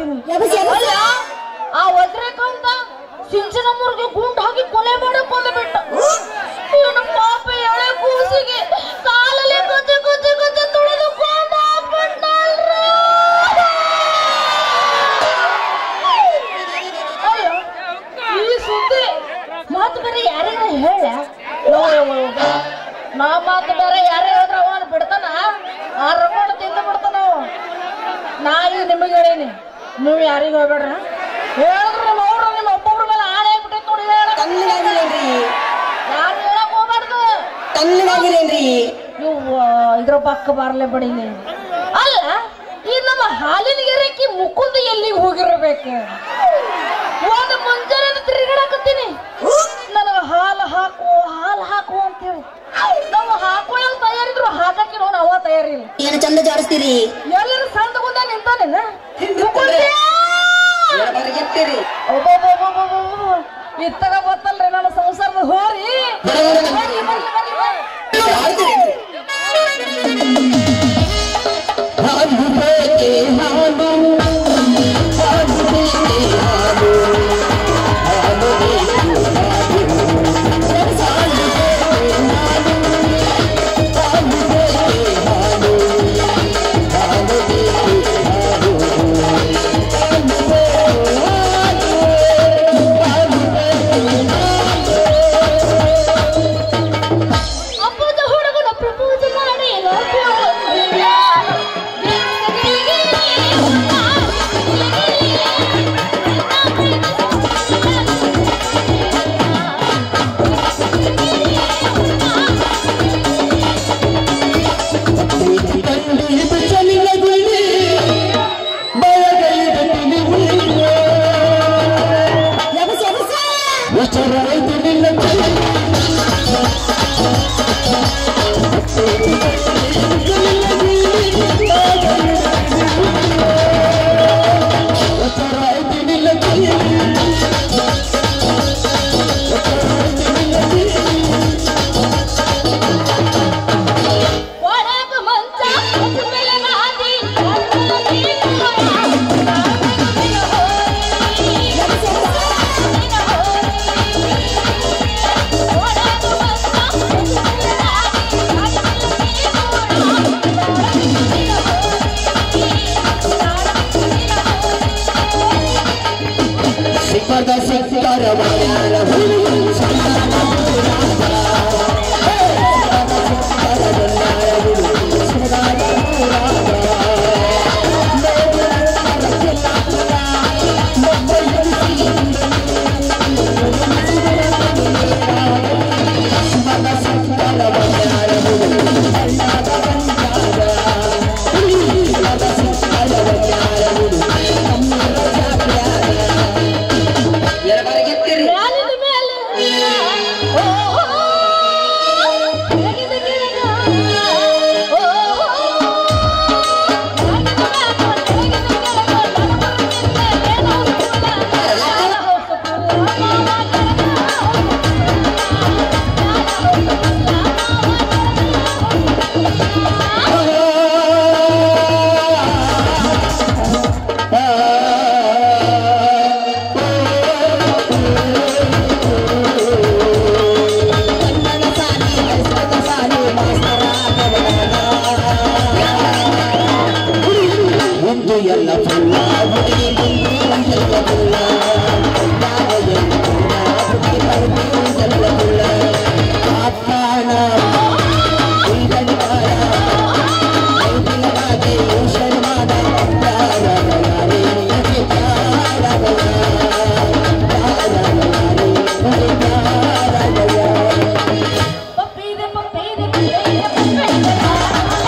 ಹೇಳ್ತೀನಿ ಎಬ್ಸ್, ಎಬ್ಸ್. ಅಲ್ಲ ಆ ಒದ್ರೇಕಂತ ಸಿಂಚನಮ್ಮವ್ರಿಗೆ ಗುಂಡು ಹಾಕಿ ಕೊಲೆ ಮಾಡಕ್ ಬಂದ್ಬಿಟ್ಟ ಇವನು ಪಾಪ ಎಳೆ ಕೂಸಿಗೆ ಕಾಲಲ್ಲಿ ಕೊಚ್ಚೆ ಕೊಚ್ಚೆ ಕೊಚ್ಚೆ ತುಳಿದು ಕೊಂದಾಕ್ಬಿಟ್ನಲ್ರಿ. ಅಲ್ಲ ಈ ಸುದ್ದಿ ಮಾತು ಬೇರೆ ಯಾರಿಗಾರ ಹೇಳ ನಾ ಮಾತು ಬೇರೆ ಯಾರೇ ಹೇಳಿದ್ರ ಅವನು ಬಿಡ್ತಾನ ಆ ರಗೋಣ ತಿಂದು ಬಿಡ್ತಾನ ಅವ. ನಾ ಈಗ ನಿಮಗೆ ಹೇಳೀನಿ ನೀವು ಯಾರಿಗೂ ಹೇಳ್ಬೇಡ್ರ ಹೇಳಿದ್ರೆ ನಿಮ್ಮ ಅವ್ರು ನಿಮ್ಮ ಒಬ್ಬೊಬ್ರ ಮೇಲೆ ಆಣೆ ಆಗ್ಬಿಟ್ಟೈತೆ ನೋಡಿ ಹೇಳ ತಣ್ಣಗಾಗಿರೇನ್ರಿ ಯಾರು ಹೇಳಕ್ ಹೋಗ್ಬಾರ್ದು ತಣ್ಣಗಾಗಿರೇನ್ರಿ ಇವ್ವ ಇದ್ರ ಪಕ್ಕ ಬಾರ್ಲೆ ಬಡಿಲಿ ಅಲ್ಲ ಈ ನಮ್ಮ ಹಾಲಿನ ಗೆರಕಿ ಮುಕುಂದ ಎಲ್ಲಿಗೆ ಹೋಗಿರ್ಬೇಕು ಒಂದು ಮುಂಜಾನೆ ತಿರುಗಾಡಕತ್ತೀನಿ ನನಗ ಹಾಲು ಹಾಕು ಹಾಲು ಹಾಕು ಅಂತೇಳಿ ನಾವು ಹಾಕೊಳ್ಳೋಕೆ ತಯಾರಿದ್ರು ಹಾಕಕ್ಕೆ ನಾವು ಅವ ತಯಾರಿಲ್ಲ ಏನು ಚಂದ ಜಾಡಿಸ್ತೀರಿ ಎಲ್ಲರೂ ಸಣ್ಣ ಗುಂದ ನಿಂತಾನೇನ ಎತ್ತಿರಿ ಇತ್ತಾಗ ಗೊತ್ತಲ್ರಿ ನನ್ನ ಸಂಸಾರದ ಹೋರಿ ಬರ್ಲಿ, ಬರ್ಲಿ, ಬರ್ಲಿ, ಬರ್ಲಿ. ಅಪ್ಪದ ಹುಡುಗನ ಪ್ರಪೋಸ್ ಮಾಡಿ ಎಬ್ಸ್, ಎಬ್ಸ್. ಒಳಗ ಮಂಚ ಮೇಲೆ ಗಾದಿ ಒಳಗಡೆ ನೀನು ಸಿಕ್ಕದ ಸಿಕ್ಕರ ಮನೆಯ ಎತ್ತಿರಿ ಮ್ಯಾಲಿನ ಮೇಲೆ ಓ ಕೆಳಗಿನ ಕೆಳಗ ಓ ಕೆಳಗಿನ ಮ್ಯಾಲ ಕೆಳಗಿನ ಕೆಳಗ ನನಗುತ್ತಿದ್ದ ಏನೋ ಒಂದು ಎಲ್ಲ ಫುಲ್ಲ ಹುಡುಗಿ ಬಂದು ಎಲ್ಲ ಫುಲ್ಲ ಯಾವ ಎಲ್ಲ ಹುಡುಗಿ ಬಂದು ಎಲ್ಲ ಫುಲ್ಲ ಆತ್ಮಾನ ಉಯ್ದಡಿವಾರ ಮೈದಿಲವಾಗೆ ಶರ್ಮಾದ ಯಾರವಯಾರೆ ಯಾರವಯಾರೆ ಯಾರವಯಾರೆ ಪಪ್ಪೀದೆ ಪಪ್ಪೀದೆ ಪಪ್ಪೀದೆ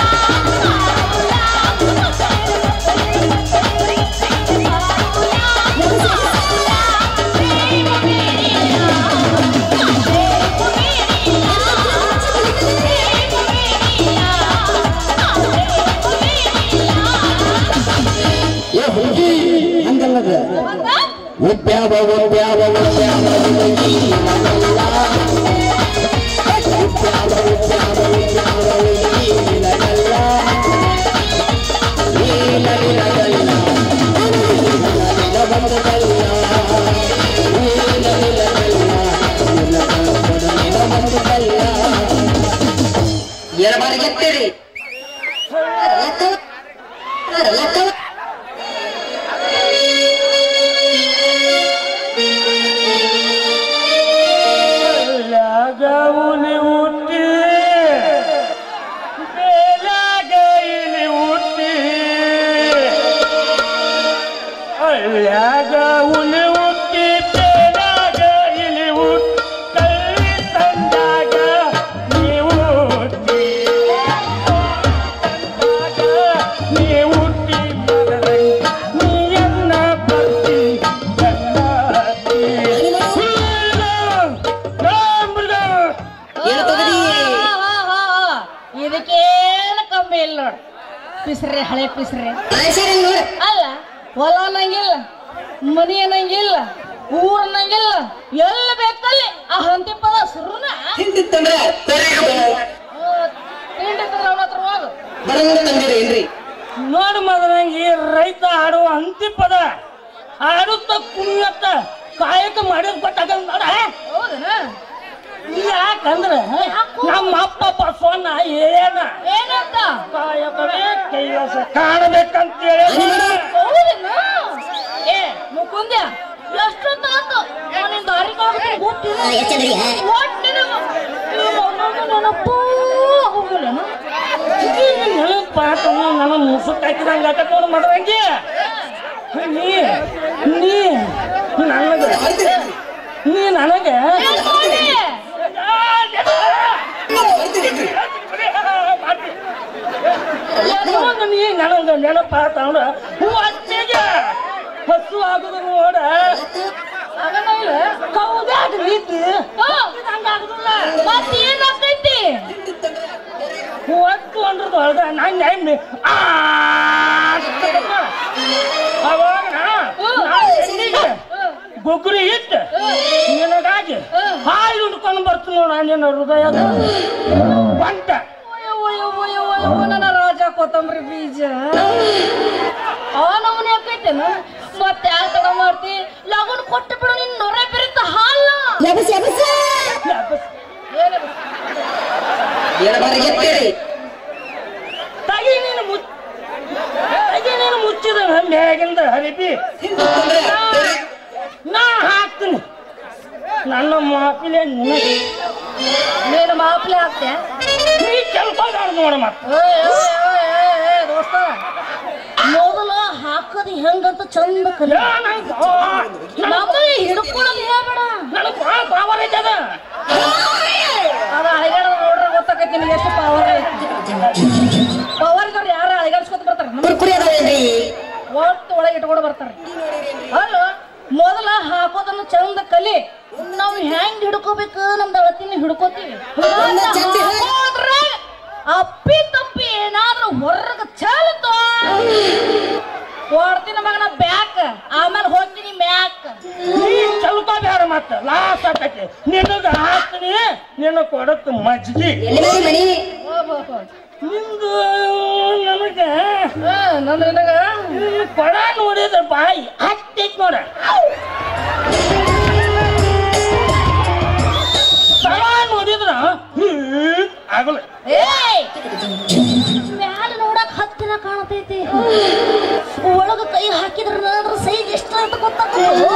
ಏ ಹುಡುಗಿ ಹಂಗಲ್ಲದ ಉಪ್ಯಾವ ಉಪ್ಯಾವ ಉಪ್ಯಾವ ಹುಡುಗಿ ನಗಲ್ಲ ಉಪ್ಯಾವ ಉಪ್ಯಾವ ಉಪ್ಯಾವ ಹುಡುಗಿ ನಗಲ್ಲ ನೀಲಗಿರಗಲ್ಲ ಕಳ್ಯಾಗ ಉಳಿ ಹುಟ್ಟಿ ತೇನಾಗ ಇಳಿ ಹುಟ್ಟಿ ತಂದಾಗ ನೀವು ಹುಟ್ಟಿ ತಂದಾಗ ನೀವು ಹುಟ್ಟಿ ಮಗರಂಗ ನೀಯನ್ನ ಬರ್ತಿ ಗಂಡಾತಿ. ರಾಮೃಗ. ಏನು ತಗದಿ ಇದಕ್ಕೇನು ಕಮ್ಮಿ ಇಲ್ಲ ನೋಡ್ ಪಿಸ್ರೆ ಹಳೆ ಪಿಸ್ರೆ ಆಯ್ಸರಿ ನೋಡ ಅಲ್ಲ ಹೊಲ ಅನ್ನಂಗಿಲ್ಲ ಮನಿ ಅನ್ನಂಗಿಲ್ಲ ಊರ್ ಅನ್ನಂಗಿಲ್ಲ ಎಲ್ಲ ಬೇಕಲ್ಲಿ ಆ ಹಂತಿ ಪದ ಸುರುನ ಹಿಂದಿತ್ತಂದ್ರ ತಿಂಡಿ ಅವನ ಹತ್ರ ಹೋಗು ಬರಂಗ ತಂದಿರಿ ಏನ್ರಿ ನೋಡು ಮಗನಾಗಿ ರೈತ ಆಡುವ ಅಂತಿ ಪದ ಆಡುತ್ತ ಕುಣಿಯತ್ತ ಕಾಯಕ ಮಾಡಿದ್ ಗೊತ್ತಾಗ ನೋಡ ಹೌದನ ಯಾಕಂದ್ರ ನಮ್ಮ ಅಪ್ಪ ಬಸವಣ್ಣ ಏನ ಏನಂತ ಕಾಯಕವೇ ಕೈಲಾಸ ಕಾಣಬೇಕಂತ ಹೇಳಿ ಹೌದನ ಏ ಮುಕುಂದ್ಯ ಎಷ್ಟೊತ್ತಾತು ನಿನ್ ದಾರಿ ಕಾಗುತ್ತೆ ಗೊತ್ತಿಲ್ಲ ಎಚ್ಚದ್ರಿಯ ಒಟ್ಟಿನ ನೆನಪೂ ಹೋಗಿಲ್ಲನ ನೆನಪ ನನ್ನ ಮುಸುಕ್ ಹಾಕಿದಂಗ ಆಟ ನೋಡು ಮದ್ರಂಗಿ ನೀ ನೀ ನನಗ ನೀ ನನಗ ಏನ್ ಮಾಡಿ ಯಾಕಂದ್ರೆ ನೀ ನನಗ ನೆನಪ ತಂದ್ರ ಒಟ್ಟಿಗೆ ಹಸು ಆಗುದು ನೋಡ ಆಗಲ್ಲ ಇಲ್ಲ ಕೌದಾಗ ನೀತಿ ಹಾ, ಹಂಗಾಗುದಿಲ್ಲ ಮತ್ತೇನಾಗ್ತೈತಿ ಒಟ್ಟು ಅಂದ್ರದ್ದು ಹೊಳ್ದ ನಾನು ಎಮ್ಮೆ ಆ ಅವಾಗ ಎಣ್ಣಿಗೆ ಗೊಗ್ರಿ ಇಟ್ಟು ನಿನಗಾಗಿ ಹಾಲು ಉಣ್ಕೊಂಡು ಬರ್ತೀನಿ ನೋಡ ನಿನ್ನ ಹೃದಯದ ಬಂಟ ಒಯ್ಯೋ, ಒಯ್ಯೋ, ಒಯ್ಯೋ, ಒಯ್ಯೋ, ನನ್ನ ರಾಜ ಕೊತ್ತಂಬರಿ ಬೀಜ ಆ ನಮ್ಮನೆ ಆಕೈತೇನ ಮತ್ತೆ ಯಾಕೆ ತಡ ಮಾಡ್ತಿ ಲಗನ್ ಕೊಟ್ಟು ಬಿಡು ನಿನ್ ನೊರೆ ಬೆರೆತ ಹಾಲ ಯಬಸ್ ಯಬಸ್ ಏನದು? ಎಡಬಾರಿ ಎತ್ತಿರಿ ತಗಿ ನೀನು ಮುಚ್ಚ ತಗಿ ನೀನು ಮುಚ್ಚಿದ ಮ್ಯಾಗಿಂದ ಹರಿಬಿ ಹಿಂದಿತ್ತಂದ್ರ ನಾ ಹಾಕ್ತೀನಿ ನನ್ನ ಮಾಪಿಲೆ ನಿನಗೆ ನೀನು ಮಾಪ್ಲೆ ಹಾಕ್ತೆ ನೀ ಕೆಲಸ ನೋಡ ಮತ್ತೆ ಓಯ್, ಓಯ್, ಓಯ್, ಓಯ್, ಓಯ್, ದೋಸ್ತ ಮೊದಲ ಹಾಕದ್ ಹೆಂಗಂತ ಚಂದ ಕಲಿ ನಮ್ಮಲ್ಲಿ ಹಿಡ್ಕೊಳ್ಳೋದು ಹೇಳ್ಬೇಡ ನನಗೆ ಭಾಳ ಪಾವರ್ ಐತದ ಅದ ಅಳಿಗಾಡ ನೋಡ್ರೆ ಗೊತ್ತಾಕೈತಿ ನಿನಗೆ ಎಷ್ಟು ಪವರ್ ಐತಿ ಪವರ್ ಇದ್ದವ್ರು ಯಾರ ಅಳಿಗಾಡ್ಸ್ಕೊತ ಬರ್ತಾರ ನಮ್ಮ ಕುರ್ಕುರಿ ಅದಾವೇನ್ರಿ ಒಟ್ಟು ಒಳಗೆ ಇಟ್ಕೊಂಡು ಬರ್ತಾರೆ ಅಲ್ಲ ಮೊದಲ ಹಾಕೋದನ್ನ ಚಂದ ಕಲಿ ನಾವು ಹೆಂಗ್ ಹಿಡ್ಕೋಬೇಕು ನಮ್ದು ಅಳತಿನ ಹಿಡ್ಕೋತೀವಿ ಒಂದೇ ಚಂದ ಹೇಳಿ. ಹಾಕೋದ್ರೆ ಅಪ್ಪಿ ತಪ್ಪಿ ಏನಾದ್ರೂ ಹೊರಗ ಚಲ್ತ ಕೊಡ್ತೀನಿ ಮಗನ ಬ್ಯಾಕ್ ಆಮೇಲೆ ಹೋಗ್ತೀನಿ ಮ್ಯಾಕ್ ನೀ ಸ್ವಲ್ಪ ಬೇಡ ಮತ್ತೆ ಲಾಸ್ ಆಕೈತಿ ನಿನಗ ಹಾಕ್ತೀನಿ ನಿನ್ನ ಕೊಡತ್ ಮಜ್ಗಿ ಎಲ್ಲಿ ಮನೆ ಮನಿ ನಿಂದು ನನಗ ನಂದು ನಿನಗ ಈ ಕೊಡ ನೋಡಿದ್ರ ಬಾಯಿ ಹತ್ತೈತ್ ನೋಡ ಸ್ಥಳ ನೋಡಿದ್ರ ಹ್ಮ್ ಆಗಲ್ಲ ಏಯ್ ಮ್ಯಾಲ ನೋಡಕ್ ಹತ್ತಿನ ಕಾಣತೈತಿ ಒಳಗ ಕೈ ಹಾಕಿದ್ರ ಅದ್ರ ಸೈಜ್ ಎಷ್ಟ ಅಂತ ಗೊತ್ತಾಗ್ತದೆ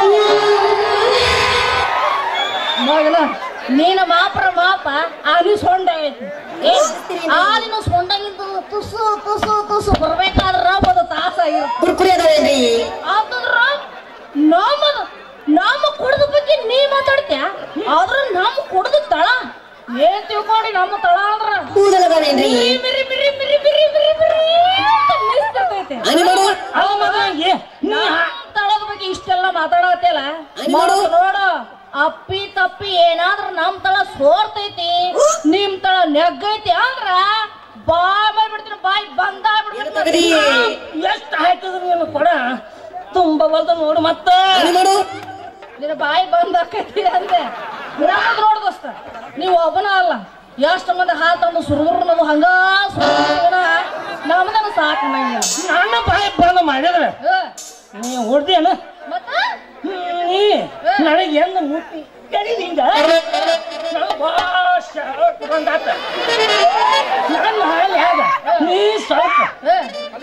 ಮಗನ ನೀನ ಮಾಪ್ರ ಮಾಪ ಆಲಿ ಸೊಂಡ ಐತಿ ಏ ಆಲಿನ ಸೊಂಡಗಿಂತ ತುಸು ತುಸು ತುಸು ಬರ್ಬೇಕಾದ್ರ ಒಂದು ತಾಸ ಆಗಿರುತ್ತೆ ಕುರ್ಕುರಿ ಅದಾವೇನ್ರಿ ಆತಂದ್ರ ನಮ್ಮದ ನಮ್ಮ ಕುಡ್ದ ಬಗ್ಗೆ ನೀ ಮಾತಾಡ್ತೀಯ ಆದ್ರ ನಮ್ಮ ಕುಡ್ದ ತಳ ಏನ್ ತಿಳ್ಕೊಂಡಿ ನಮ್ಮ ತಳ ಅಂದ್ರ ಕೂದಲ್ ಅದಾವೇನ್ರಿ ಮಿರಿ ಮಿರಿ ಮಿರಿ ಮಿರಿ ಮಿರಿ ಮಿರಿ ಅಂತ ಮಿಸ್ತಿರ್ತೈತೆ. ಹನಿ ಮಾಡು ಅವ ಮಗನಿಗೆ ನೀ ನಮ್ ತಳದ ಬಗ್ಗೆ ಇಷ್ಟೆಲ್ಲ ಮಾತಾಡತ್ತಲ್ಲ ಹನಿ ಮಾಡು. ನೋಡು ಅಪ್ಪಿ ತಪ್ಪಿ ಏನಾದ್ರೂ ನಮ್ ತಳ ಸೋರ್ತೈತಿ ನಿಮ್ ತಳ ನೆಗ್ಗೈತಿ ಅಂದ್ರ ಬಾಯ್ ಮಾಡ್ಬಿಡ್ತೀನಿ ಬಾಯ್ ಬಂದ ತಗದಿ ಎಷ್ಟು ಹಾಕಿದ್ರು ನೀನು ಕೊಡ ತುಂಬ ಬಲ್ದ ನೋಡು ಮತ್ತ ಹನಿ ಮಾಡು ನಿನ್ನ ಬಾಯಿ ಬಂದ್ ಆಕೈತಿ ಅಂದೆ ನಮ್ಮದ್ ನೋಡ್ ದೋಸ್ತ ನೀವು ಒಬ್ಬನ ಅಲ್ಲ ಎಷ್ಟು ಮಂದಿ ಹಾಲು ತಂದು ಸುರುಗುರು ನಾವು ಹಂಗ ಸುರುಗುಣ ನಮ್ದನ ಸಾಕು ನಂಗಿಲ್ಲ ನನ್ನ ಬಾಯಿ ಬಂದ್ ಮಾಡಿದ್ರೆ ನೀ ಹೊಡ್ದೇನ ಮತ್ತ ನೀ ನನಗೆ ಹೆಂಗ ಮುಟ್ಟಿ ಕಡಿ ನಿಂಗ ನನಗೆ ಭಾಳ ಶಾಕ್ ಬಂದಾತ ನನ್ನ ಹಾಲು ಹೇಗ ನೀ ಸ್ವಲ್ಪ ಏ,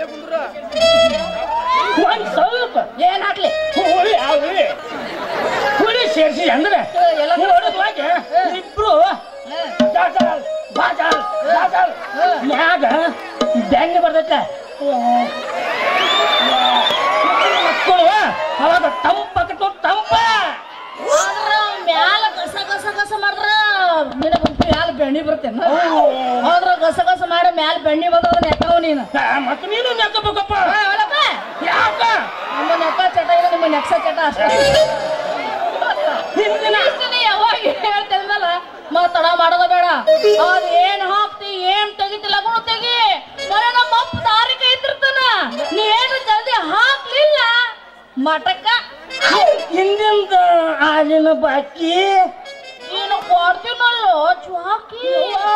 ಒಂದ್ ಸ್ವಲ್ಪ ಏನ್ ಹಾಕ್ಲಿ ಹುಳಿ ಆ ಹುಳಿ ಹುಳಿ ಸೇರಿಸಿ ಅಂದ್ರೆ ಏ, ಎಲ್ಲ ನೋಡಿದ್ವಾಗ ಇಬ್ರು ಜಾಜಾಲ್ ಬಾಜಾಲ್ ಜಾಜಾಲ್ ಮ್ಯಾಗ ಬೆಂಗ ಬರ್ತೈತೆ ಮಕ್ಕಳು ಅವಾಗ ತಂಪಾಕತ್ತು ತಂಪ ಆದ್ರ ಮ್ಯಾಲ ಗಸ ಗಸ ಗಸ ಮಾಡಿದ್ರ ನಿನಗ ಮ್ಯಾಲ ಬೆಣ್ಣಿ ಬರ್ತೇನ ಆದ್ರ ಗಸ ಗಸ ಮಾಡಿ ಮ್ಯಾಲ ಬೆಣ್ಣಿ ಬಂದ್ರ ನೆಕ್ಕವ್ ನೀನು ಮತ್ತೆ ನೀನು ನೆಕ್ಕಬೇಕಪ್ಪ ಆ, ಹೊಲಪ್ಪ. ಯಾಕ ನಿಮ್ಮ ನೆಕ್ಕ ಚಟ ಇಲ್ಲ ನಿಮ್ಮ ನೆಕ್ಸ ಚಟ ಅಷ್ಟೇ ಹಿಂದಿನ ಇಷ್ಟು ನೀ ಯಾವಾಗ ಹೇಳ್ತಿದ್ಮೇಲೆ ಮತ್ತ ತಡ ಮಾಡೋದ ಬೇಡ ಅದ್ ಏನ್ ಹಾಕ್ತಿ ಏನ್ ತೆಗಿತಿ ಲಗುಣ ತೆಗಿ ಬರೀ ನಮ್ಮ ಅಪ್ಪ ದಾರಿ ಕೈತಿರ್ತಾನ ನೀ ಏನು ಜಲ್ದಿ ಹಾಕ್ಲಿಲ್ಲ ಮಟಕ ಹಿಂದಿಂದ ಹಾಲಿನ ಬಾಕಿ ಏನು ಕೊಡ್ತೀನಲ್ಲೋ ಜ್ವಾಕಿ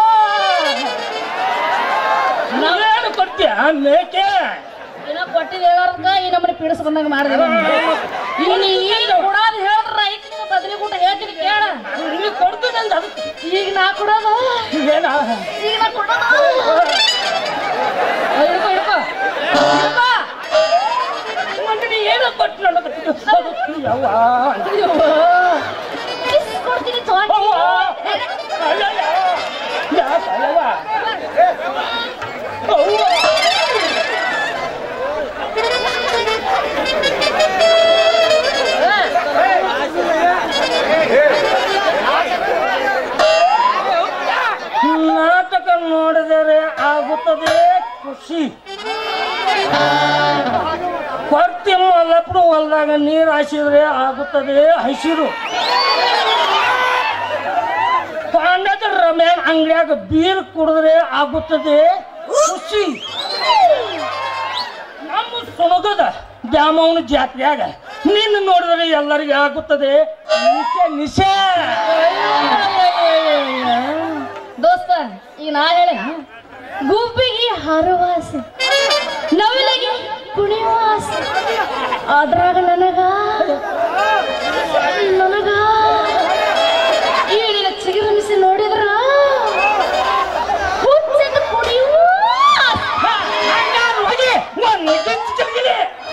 ನಾವೇನು ಕೊಡ್ತೀಯ ಮೇಕೆ ಇನ್ನ ಕೊಟ್ಟಿದ್ ಹೇಳೋರ್ಕ ಈ ನಮ್ಮನೆ ಪೀಡಿಸ್ ಬಂದಂಗ ಮಾಡಿದೆ ಇನ್ನು ಈಗ ಕೊಡೋದು ಹೇಳಿದ್ರ ಐತಿ ನಿನ್ನ ಬದಲಿ ಗುಂಟ ಹೇಳ್ತೀನಿ ಕೇಳ ಇಲ್ಲಿ ಕೊಡ್ತೀನಿ ಅಂದ ಅದಕ್ಕೆ ಈಗ ನಾ ಕೊಡೋದು ಏನ ಈಗ ನಾ ಕೊಡೋದು ಹಿಡ್ಕೊ ಹಿಡ್ಕೊ ಹಿಡ್ಕೊ ಮತ್ತೆ ನೀ ಏನೋ ಕೊಟ್ಟು ನನಗೆ ಯವ್ವ ಅಯ್ಯವ್ವ. ಕಿಸ್ ಕೊಡ್ತೀನಿ ಜ್ವಾಕಿ. ಅವ್ವ ಅಯ್ಯಯ್ಯ. ಯಾಕ ಯವ್ವ ಅವ್ವ ನಾಟಕ ನೋಡಿದರೆ ಆಗುತ್ತದೆ ಖುಷಿ ಕೊರ್ತಿ ಮಲ್ಲಪ್ಪನ ಹೊಲದಾಗ ನೀರು ಹಾಸಿದ್ರೆ ಆಗುತ್ತದೆ ಹಸಿರು ಪಾಂಡದ ರಮ್ಯಾನ್ ಅಂಗಡಿಯಾಗ ಬೀರ್ ಕುಡಿದ್ರೆ ಆಗುತ್ತದೆ ಖುಷಿ ನಮ್ಮ ಸುಣಗದ ದ್ಯಾಮವನ ಜಾತ್ರೆಯಾಗ ನಿನ್ನ ನೋಡಿದ್ರೆ ಎಲ್ಲರಿಗೆ ಆಗುತ್ತದೆ ನಿಶೆ ನಿಶೆ ದೋಸ್ತ ಈಗ ನಾ ಹೇಳ ಗುಬ್ಬಿಗೆ ಹರವಾಸ ನವಿಲಿಗೆ ಕುಣಿವಾಸ ಅದ್ರಾಗ ನನಗ ನನಗ ಈ ನಿನ್ನ ಚಿಗುರು ಮಿಸಿ ನೋಡಿದ್ರ ಹುಚ್ಚೆದ್ದ ಕುಣಿವಾಸ ಹಂಗಾರು ಹೋಗಿ ಒಂದು ಗಿಚ್ಚು ಚಿಲ್ಗಿಲಿ.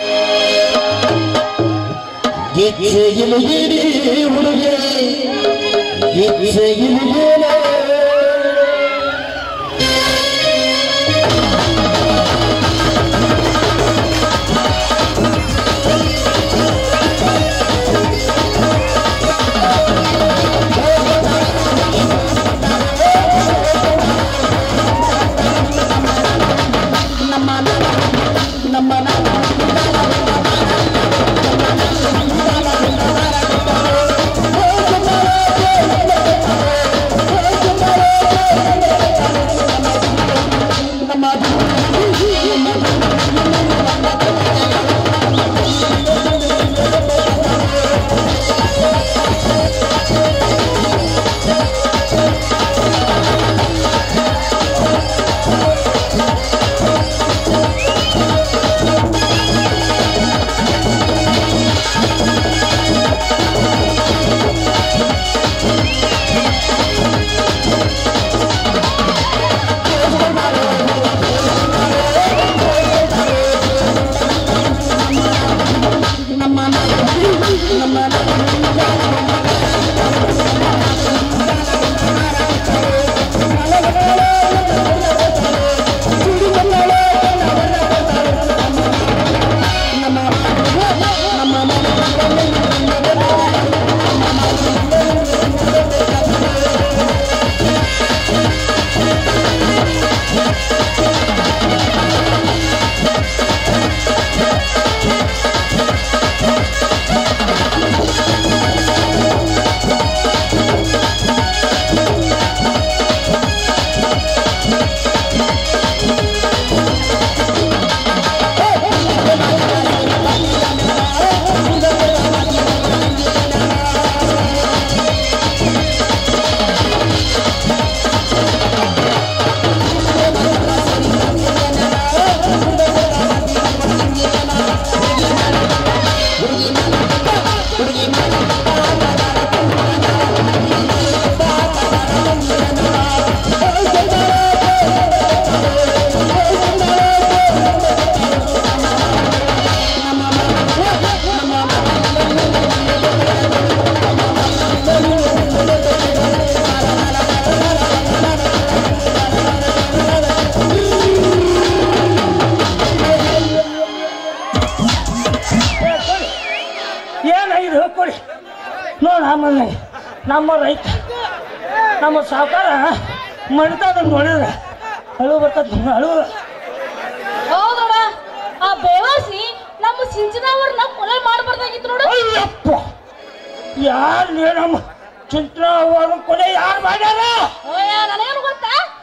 ಗಿಚ್ಚೆಗಿಲು ಗಿಡಿ ಹುಡುಗಿ ಗಿಚ್ಚೆಗಿಲು ಗಿಡ ಏನಾಗಿದೆ ಹೇಳ್ಕೊಡಿ ನೋಡ ಆಮೇಲೆ ನಮ್ಮ ರೈತ ನಮ್ಮ ಸಾವುಕಾರ ಮಣಿತಾದ ನೋಡಿದ್ರೆ ಅಳು ಬರ್ತದ ಅಳು ಹೌದೋಡ ಆ ಬೇವಾಸಿ ನಮ್ಮ ಸಿಂಚನವ್ರನ್ನ ಕೊಲೆ ಮಾಡಬಾರ್ದಾಗಿತ್ತು ನೋಡು ಅಯ್ಯಪ್ಪ ಯಾರು ನಮ್ಮ ಚಿಂತನ ಅವರು ಕೊಲೆ ಯಾರು ಮಾಡ್ಯಾರ ಓಯ್ಯ ನನಗೇನು ಗೊತ್ತಾ